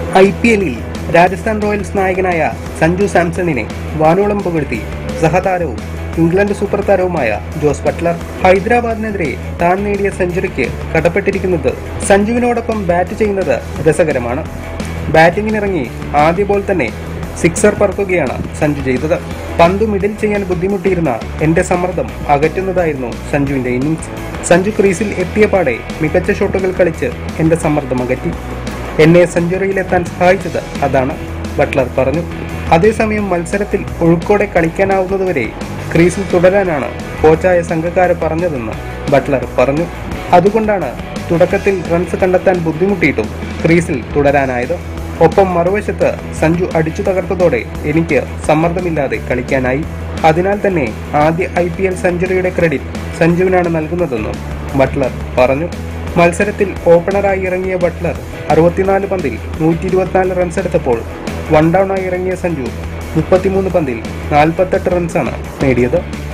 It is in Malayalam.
ഐ പി എല്ലിൽ രാജസ്ഥാൻ റോയൽസ് നായകനായ സഞ്ജു സാംസണിനെ വാനോളം പുകഴ്ത്തി സഹതാരവും ഇംഗ്ലണ്ട് സൂപ്പർ താരവുമായ ജോസ് ബട്ട്ലർ ഹൈദരാബാദിനെതിരെ താൻ നേടിയ സെഞ്ചുറിക്ക് കടപ്പെട്ടിരിക്കുന്നത് സഞ്ജുവിനോടൊപ്പം ബാറ്റ് ചെയ്യുന്നത് രസകരമാണ് ബാറ്റിംഗിനിറങ്ങി ആദ്യ ബോൾ തന്നെ സിക്സർ പറക്കുകയാണ് സഞ്ജു ചെയ്തത് പന്ത് മിഡിൽ ചെയ്യാൻ ബുദ്ധിമുട്ടിയിരുന്ന എന്റെ സമ്മർദ്ദം അകറ്റുന്നതായിരുന്നു സഞ്ജുവിന്റെ ഇന്നിംഗ്സ് സഞ്ജു ക്രീസിൽ എത്തിയ പാടെ മികച്ച ഷോട്ടുകൾ കളിച്ച് എന്റെ സമ്മർദ്ദം അകറ്റി എന്നെ സെഞ്ചുറിയിലെത്താൻ സഹായിച്ചത് അതാണ് ബട്ട്ലർ പറഞ്ഞു അതേസമയം മത്സരത്തിൽ ഒഴുക്കോടെ കളിക്കാനാവുന്നതുവരെ ക്രീസിൽ തുടരാനാണ് കോച്ചായ സംഘക്കാര് പറഞ്ഞതെന്ന് ബട്ട്ലർ പറഞ്ഞു അതുകൊണ്ടാണ് തുടക്കത്തിൽ റൺസ് കണ്ടെത്താൻ ബുദ്ധിമുട്ടിയിട്ടും ക്രീസിൽ തുടരാനായത് ഒപ്പം മറുവശത്ത് സഞ്ജു അടിച്ചു തകർത്തതോടെ എനിക്ക് സമ്മർദ്ദമില്ലാതെ കളിക്കാനായി അതിനാൽ തന്നെ ആദ്യ ഐ പി എൽ സെഞ്ചുറിയുടെ ക്രെഡിറ്റ് സഞ്ജുവിനാണ് നൽകുന്നതെന്നും ബട്ട്ലർ പറഞ്ഞു മത്സരത്തിൽ ഓപ്പണറായി ഇറങ്ങിയ ബട്ട്ലർ അറുപത്തിനാല് പന്തിൽ നൂറ്റി ഇരുപത്തിനാല് റൺസ് എടുത്തപ്പോൾ വൺ ഡൗണായി ഇറങ്ങിയ സഞ്ജു മുപ്പത്തിമൂന്ന് പന്തിൽ നാൽപ്പത്തെട്ട് റൺസാണ് നേടിയത്